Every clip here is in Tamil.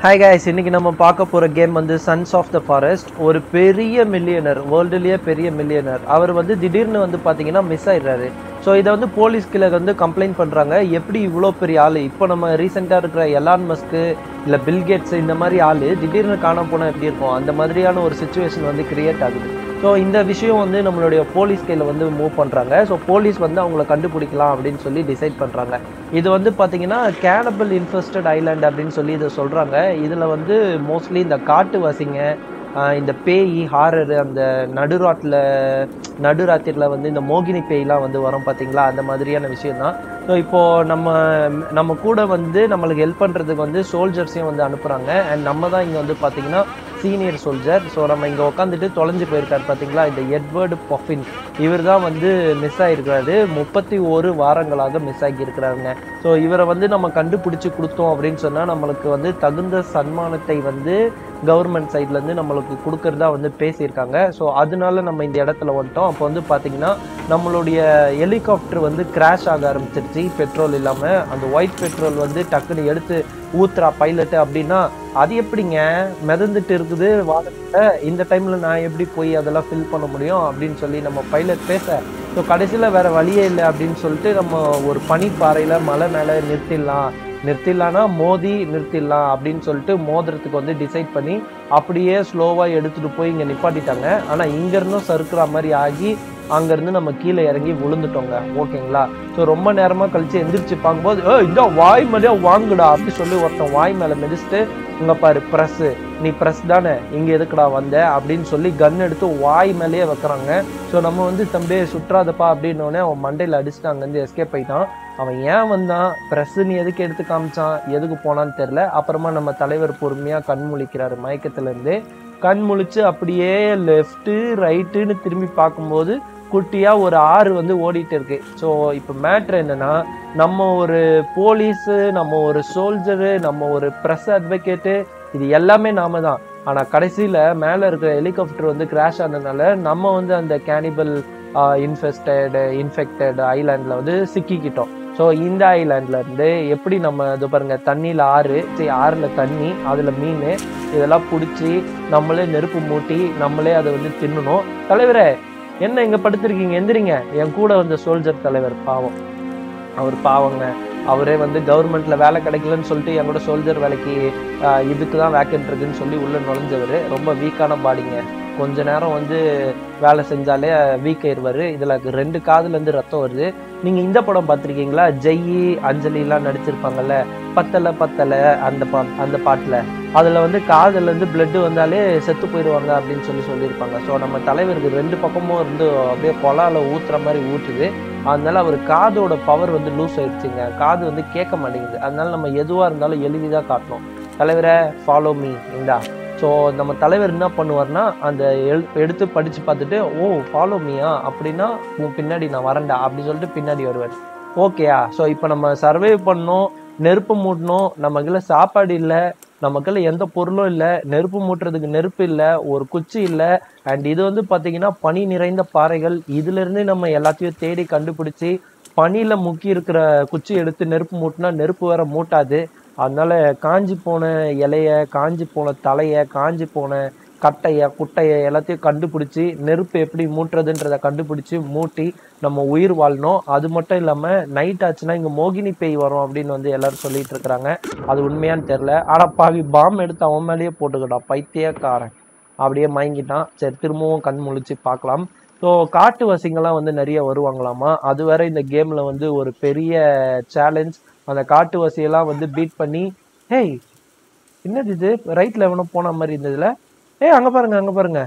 ஹாய் guys இன்னைக்கு நம்ம பார்க்க போற கேம் வந்து சன்ஸ் ஆஃப் த ஃபாரஸ்ட் ஒரு பெரிய மில்லியனர் வேர்ல்டுலயே பெரிய மில்லியனர் அவர் வந்து திடீர்னு வந்து பாத்தீங்கன்னா மிஸ் ஆயிடுறாரு ஸோ இதை வந்து போலீஸ் கீழே வந்து கம்ப்ளைண்ட் பண்றாங்க எப்படி இவ்வளோ பெரிய ஆள் இப்போ நம்ம ரீசெண்டாக இருக்கிற எலான் மஸ்க்கு இல்லை பில்கேட்ஸ் இந்த மாதிரி ஆள் திடீர்னு காணாம போனால் எப்படி இருக்கும் அந்த மாதிரியான ஒரு சுச்சுவேஷன் வந்து கிரியேட் ஆகுது ஸோ இந்த விஷயம் வந்து நம்மளுடைய போலீஸ் கையில் வந்து மூவ் பண்ணுறாங்க ஸோ போலீஸ் வந்து அவங்கள கண்டுபிடிக்கலாம் அப்படின்னு சொல்லி டிசைட் பண்ணுறாங்க இது வந்து பார்த்தீங்கன்னா கேனபிள் இன்ஃபெஸ்டட் ஐலாண்ட் அப்படின்னு சொல்லி இதை சொல்கிறாங்க இதில் வந்து மோஸ்ட்லி இந்த காட்டுவாசிங்க ஆஹ் இந்த பேய் ஹாரர் அந்த நடுராட்டில் நடுராத்திரியில் வந்து இந்த மோகினி பேய்லாம் வந்து வரும் பார்த்தீங்களா அந்த மாதிரியான விஷயம் தான் ஸோ இப்போது நம்ம நம்ம கூட வந்து நம்மளுக்கு ஹெல்ப் பண்ணுறதுக்கு வந்து சோல்ஜர்ஸையும் வந்து அனுப்புகிறாங்க அண்ட் நம்ம தான் இங்கே வந்து பார்த்தீங்கன்னா சீனியர் சோல்ஜர் ஸோ நம்ம இங்கே உட்காந்துட்டு தொலைஞ்சு போயிருக்காரு பார்த்தீங்களா இந்த எட்வர்டு பொஃபின் இவர் தான் வந்து மிஸ் ஆகிருக்கிறாரு முப்பத்தி ஒரு வாரங்களாக மிஸ் ஆகி இருக்கிறாருங்க ஸோ இவரை வந்து நம்ம கண்டுபிடிச்சு கொடுத்தோம் அப்படின்னு சொன்னால் நம்மளுக்கு வந்து தகுந்த சன்மானத்தை வந்து கவர்மெண்ட் சைட்லேருந்து நம்மளுக்கு கொடுக்கறதா வந்து பேசியிருக்காங்க ஸோ அதனால நம்ம இந்த இடத்துல வந்துட்டோம் அப்போ வந்து பார்த்தீங்கன்னா நம்மளுடைய ஹெலிகாப்டர் வந்து கிராஷ் ஆக ஆரம்பிச்சிருச்சு பெட்ரோல் இல்லாமல் அந்த ஒயிட் பெட்ரோல் வந்து டக்குன்னு எடுத்து ஊத்துறா பைலட்டு அப்படின்னா அது எப்படிங்க மிதந்துட்டு இருக்குது வாகனத்தில் இந்த டைமில் நான் எப்படி போய் அதெல்லாம் ஃபில் பண்ண முடியும் அப்படின்னு சொல்லி நம்ம பைலட் பேச ஸோ கடைசியில் வேற வழியே இல்லை அப்படின்னு சொல்லிட்டு நம்ம ஒரு பனிப்பாறையில் மலை மேலே நிறுத்திடலாம் நிறுத்திடலான்னா மோதி நிறுத்திடலாம் அப்படின்னு சொல்லிட்டு மோதுறதுக்கு வந்து டிசைட் பண்ணி அப்படியே ஸ்லோவாக எடுத்துகிட்டு போய் இங்கே நிப்பாட்டிட்டாங்க ஆனால் இங்கேருந்தும் சறுக்குற மாதிரி ஆகி அங்கேருந்து நம்ம கீழே இறங்கி விழுந்துட்டோங்க ஓகேங்களா ஸோ ரொம்ப நேரமாக கழிச்சு எந்திரிச்சு பார்க்கும்போது ஏ இந்த வாய் மேலேயே வாங்குடா அப்படி சொல்லி ஒருத்தன் வாய் மேலே மிதிச்சுட்டு இங்கே பாரு ப்ரெஸ்ஸு நீ ப்ரெஸ் தானே இங்கே எதுக்குடா வந்த அப்படின்னு சொல்லி கன் எடுத்து வாய் மேலேயே வைக்கிறாங்க ஸோ நம்ம வந்து தம்பி சுற்றாதப்பா அப்படின்னோடனே அவன் மண்டையில் அடிச்சுட்டு அங்கேருந்து எஸ்கேப் ஆயிட்டான் அவன் ஏன் வந்தான் ப்ரெஸ்ஸு நீ எதுக்கு எடுத்து காமிச்சான் எதுக்கு போனான்னு தெரில அப்புறமா நம்ம தலைவர் பொறுமையாக கண் முழிக்கிறாரு மயக்கத்துலேருந்து கண் முழிச்சு அப்படியே லெஃப்ட்டு ரைட்டுன்னு திரும்பி பார்க்கும்போது குட்டியாக ஒரு ஆறு வந்து ஓடிட்டு இருக்கு ஸோ இப்போ மேட்ரு என்னன்னா நம்ம ஒரு போலீஸு நம்ம ஒரு சோல்ஜரு நம்ம ஒரு ப்ரெஸ் அட்வொகேட்டு இது எல்லாமே நாம தான் ஆனால் கடைசியில் மேலே இருக்கிற ஹெலிகாப்டர் வந்து கிராஷ் ஆனதுனால நம்ம வந்து அந்த கேனிபல் இன்ஃபெஸ்டட் இன்ஃபெக்டட் ஐலாண்டில் வந்து சிக்கிக்கிட்டோம் ஸோ இந்த ஐலாண்ட்ல இருந்து எப்படி நம்ம இது பாருங்க தண்ணியில் ஆறு சரி ஆறில் தண்ணி அதில் மீன் இதெல்லாம் பிடிச்சி நம்மளே நெருப்பு மூட்டி நம்மளே அதை வந்து தின்னணும் தலைவரே என்ன இங்கே படுத்திருக்கீங்க எந்திரிங்க என் கூட வந்த சோல்ஜர் தலைவர் பாவம் அவர் பாவங்க அவரே வந்து கவர்மெண்ட்ல வேலை கிடைக்கலன்னு சொல்லிட்டு என் கூட சோல்ஜர் வேலைக்கு ஆஹ், இதுக்கு தான் வேக்கன்ட் இருக்குன்னு சொல்லி உள்ள நுழைஞ்சவர் ரொம்ப வீக்கான பாடிங்க கொஞ்ச நேரம் வந்து வேலை செஞ்சாலே வீக் ஆயிடுவாரு இதுல ரெண்டு காதுல இருந்து ரத்தம் வருது நீங்க இந்த படம் பார்த்திருக்கீங்களா ஜெயி அஞ்சலி எல்லாம் நடிச்சிருப்பாங்கல்ல பத்தல பத்தல அந்த பா அந்த பாட்டுல அதுல வந்து காதுல இருந்து பிளட் வந்தாலே செத்து போயிடுவாங்க அப்படின்னு சொல்லி சொல்லியிருப்பாங்க ஸோ நம்ம தலைவருக்கு ரெண்டு பக்கமும் இருந்து அப்படியே கொலால ஊத்துற மாதிரி ஊற்றுது அதனால அவர் காதோட பவர் வந்து லூஸ் ஆயிடுச்சுங்க காது வந்து கேட்க மாட்டேங்குது அதனால நம்ம எதுவாக இருந்தாலும் எளிதாக காட்டணும் தலைவரை ஃபாலோ மீ இந்தா ஸோ நம்ம தலைவர் என்ன பண்ணுவார்னா அந்த எழு- எடுத்து படித்து பார்த்துட்டு ஓ ஃபாலோ மீயா அப்படின்னா உன் பின்னாடி நான் வரேன்டா அப்படி சொல்லிட்டு பின்னாடி வருவார் ஓகேயா ஸோ இப்போ நம்ம சர்வே பண்ணோம் நெருப்பு மூட்டணும் நமக்குள்ள சாப்பாடு இல்லை நமக்குள்ள எந்த பொருளும் இல்லை நெருப்பு மூட்டுறதுக்கு நெருப்பு இல்லை ஒரு குச்சி இல்லை அண்ட் இது வந்து பார்த்தீங்கன்னா பனி நிறைந்த பாறைகள் இதுல இருந்து நம்ம எல்லாத்தையும் தேடி கண்டுபிடிச்சி பனியில முக்கி இருக்கிற குச்சி எடுத்து நெருப்பு மூட்டினா நெருப்பு வேற மூட்டாது அதனால காஞ்சி போன இலைய காஞ்சி போன தலைய காஞ்சி போன கட்டைய குட்டைய எல்லாத்தையும் கண்டுபிடிச்சி நெருப்பு எப்படி மூட்டுறதுன்றதை கண்டுபிடிச்சி மூட்டி நம்ம உயிர் வாழணும் அது மட்டும் இல்லாம நைட் ஆச்சுன்னா இங்க மோகினி பேய் வரும் அப்படின்னு வந்து எல்லாரும் சொல்லிட்டு இருக்கிறாங்க அது உண்மையான்னு தெரியல ஆனா பாவி பாம் எடுத்து அவன் மேலேயே போட்டுக்கிட்டா பைத்தியக்காரன் அப்படியே மயங்கிட்டான் சரி திரும்பவும் கண் முழிச்சு பார்க்கலாம் ஸோ காட்டு வசிங்கெல்லாம் வந்து நிறைய வருவாங்களாமா அது வேற இந்த கேம்ல வந்து ஒரு பெரிய சேலஞ்ச் அந்த காட்டு வசியெல்லாம் வந்து பீட் பண்ணி ஹேய் என்னது இது ரைட்ல எவனோ போன மாதிரி இருந்ததுல ஏய் அங்க பாருங்க அங்க பாருங்க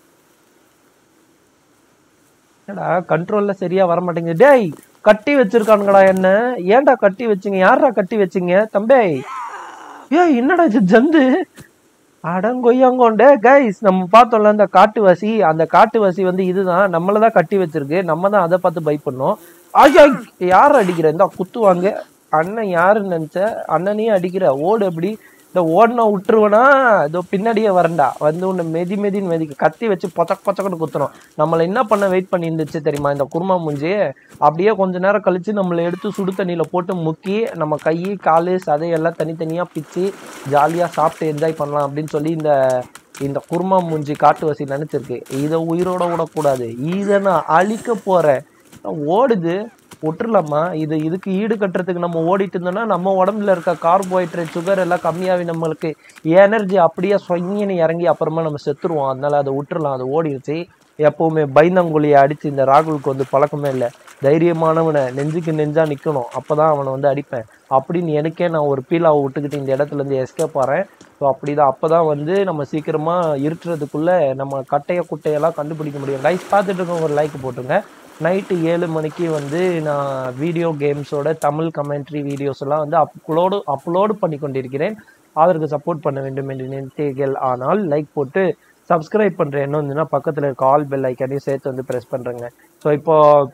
என்னடா கண்ட்ரோல்ல சரியா வர மாட்டேங்குது டேய் கட்டி வச்சிருக்கானுங்கடா என்ன ஏன்டா கட்டி வச்சீங்க யாரா கட்டி வச்சீங்க தம்பே ஏய் என்னடா இது ஜந்து அடங்கொய்யாங்கோண்டே கைஸ் நம்ம பார்த்தோம்ல அந்த காட்டுவாசி அந்த காட்டுவாசி வந்து இதுதான் நம்மள தான் கட்டி வச்சிருக்கு நம்ம தான் அதை பார்த்து பை பண்ணோம் ஐயா யார் அடிக்கிற இந்த குத்துவாங்க அண்ணன் யாருன்னு நினைச்ச அண்ணனையும் அடிக்கிற ஓடு எப்படி இந்த ஓடன விட்டுருவனா இதோ பின்னாடியே வரண்டா வந்து உன்னை மெதி மெதின்னு மெதிக்க கத்தி வச்சு பொச்சக் பொச்சக்கன்னு குத்துறோம் நம்மளை என்ன பண்ண வெயிட் பண்ணி இருந்துச்சு தெரியுமா இந்த குருமா மூஞ்சி அப்படியே கொஞ்ச நேரம் கழிச்சு நம்மளை எடுத்து சுடு தண்ணியில போட்டு முக்கி நம்ம கை காலு சதையெல்லாம் தனித்தனியா பிச்சு ஜாலியா சாப்பிட்டு என்ஜாய் பண்ணலாம் அப்படின்னு சொல்லி இந்த இந்த குருமா மூஞ்சி காட்டுவாசி நினைச்சிருக்கு இதை உயிரோட விடக்கூடாது இதை நான் அழிக்க போறேன் ஓடுது விட்டுறலாமா இது இதுக்கு ஈடு கட்டுறதுக்கு நம்ம ஓடிட்டு இருந்தோம்னா நம்ம உடம்புல இருக்க கார்போஹைட்ரேட் சுகர் எல்லாம் கம்மியாகி நம்மளுக்கு எனர்ஜி அப்படியே சொங்கின்னு இறங்கி அப்புறமா நம்ம செத்துருவோம் அதனால அதை விட்டுறலாம் அது ஓடிடுச்சு எப்பவுமே பைந்தங்குழியை அடிச்சு இந்த ராகுலுக்கு வந்து பழக்கமே இல்லை தைரியமானவனை நெஞ்சுக்கு நெஞ்சா நிக்கணும் அப்பதான் அவனை வந்து அடிப்பேன் அப்படின்னு எனக்கே நான் ஒரு பீலாவை விட்டுக்கிட்டு இந்த இடத்துல இருந்து எஸ்கேப் ஆறேன் ஸோ அப்படிதான் அப்பதான் வந்து நம்ம சீக்கிரமா இருட்டுறதுக்குள்ள நம்ம கட்டைய குட்டையெல்லாம் கண்டுபிடிக்க முடியும் லைக் பார்த்துட்டு இருக்கவங்க ஒரு லைக் போட்டுருங்க நைட்டு ஏழு மணிக்கு வந்து நான் வீடியோ கேம்ஸோட தமிழ் கமெண்ட்ரி வீடியோஸ் எல்லாம் வந்து அப்லோடு அப்லோடு பண்ணி கொண்டிருக்கிறேன் அதற்கு சப்போர்ட் பண்ண வேண்டும் என்று நினைத்தீர்கள் ஆனால் லைக் போட்டு சப்ஸ்கிரைப் பண்ற எண்ணம் இருந்துன்னா பக்கத்துல இருக்க ஆல் பெல் ஐக்கானையும் சேர்த்து வந்து ப்ரெஸ் பண்றேங்க ஸோ இப்போ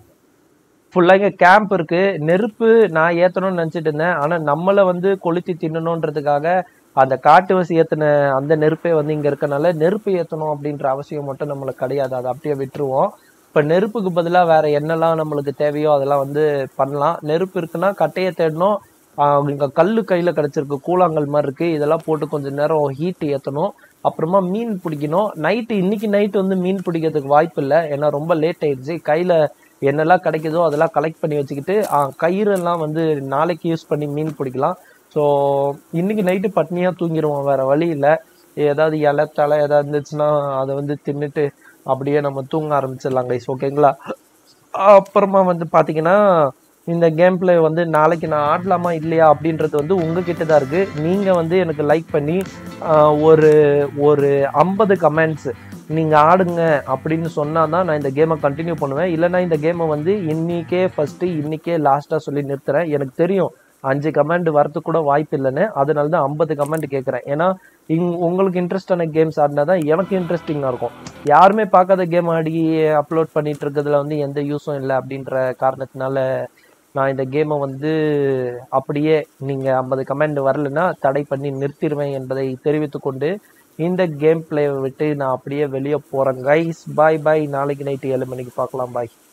ஃபுல்லாக இங்கே கேம்ப் இருக்கு நெருப்பு நான் ஏற்றணும்னு நினச்சிட்டு இருந்தேன் ஆனால் நம்மளை வந்து கொளுத்தி தின்னணுன்றதுக்காக அந்த காட்டுவசி ஏற்றின அந்த நெருப்பே வந்து இங்கே இருக்கனால நெருப்பு ஏற்றணும் அப்படின்ற அவசியம் மட்டும் நம்மளுக்கு கிடையாது அதை அப்படியே விட்டுருவோம் இப்போ நெருப்புக்கு பதிலாக வேற என்னெல்லாம் நம்மளுக்கு தேவையோ அதெல்லாம் வந்து பண்ணலாம் நெருப்பு இருக்குன்னா கட்டையை தேடணும் ஆஹ் இங்க கல்லு கையில கிடைச்சிருக்கு கூழாங்கல் மாதிரி இருக்கு இதெல்லாம் போட்டு கொஞ்சம் நேரம் ஹீட் ஏற்றணும் அப்புறமா மீன் பிடிக்கணும் நைட்டு இன்னைக்கு நைட் வந்து மீன் பிடிக்கிறதுக்கு வாய்ப்பு இல்லை ஏன்னா ரொம்ப லேட் ஆயிடுச்சு கையில என்னெல்லாம் கிடைக்குதோ அதெல்லாம் கலெக்ட் பண்ணி வச்சுக்கிட்டு ஆஹ் கயிறெல்லாம் வந்து நாளைக்கு யூஸ் பண்ணி மீன் பிடிக்கலாம் ஸோ இன்னைக்கு நைட்டு பட்னியா தூங்கிடுவோம் வேற வழி இல்லை ஏதாவது இலை தலை ஏதாவது இருந்துச்சுன்னா அதை வந்து தின்னுட்டு அப்படியே நம்ம தூங்க ஆரம்பிச்சிடலாம் கைஸ் ஓகேங்களா அப்புறமா வந்து பாத்தீங்கன்னா இந்த கேம் பிளே வந்து நாளைக்கு நான் ஆடலாமா இல்லையா அப்படின்றது வந்து உங்ககிட்ட தான் இருக்கு நீங்க வந்து எனக்கு லைக் பண்ணி ஆஹ், ஒரு ஒரு ஐம்பது கமெண்ட்ஸ் நீங்க ஆடுங்க அப்படின்னு சொன்னாதான் நான் இந்த கேமை கண்டினியூ பண்ணுவேன் இல்லைன்னா இந்த கேமை வந்து இன்னைக்கே ஃபர்ஸ்ட் இன்னைக்கே லாஸ்டா சொல்லி நிறுத்துறேன் எனக்கு தெரியும் அஞ்சு கமெண்ட் வரதுக்கு கூட வாய்ப்பு இல்லைன்னு அதனால தான் ஐம்பது கமெண்ட் கேட்குறேன் ஏன்னா இங் உங்களுக்கு இன்ட்ரெஸ்டான கேம்ஸ் ஆடினா தான் எனக்கு இன்ட்ரெஸ்டிங்காக இருக்கும் யாருமே பார்க்காத கேம் ஆடி அப்லோட் பண்ணிட்டு இருக்கிறதுல வந்து எந்த யூஸும் இல்லை அப்படின்ற காரணத்தினால நான் இந்த கேமை வந்து அப்படியே நீங்க ஐம்பது கமெண்ட் வரலைன்னா தடை பண்ணி நிறுத்திடுவேன் என்பதை தெரிவித்துக் கொண்டு இந்த கேம் பிளேவை விட்டு நான் அப்படியே வெளியே போறேன் கைஸ் பாய் பாய் நாளைக்கு நைட்டு ஏழு மணிக்கு பார்க்கலாம் பாய்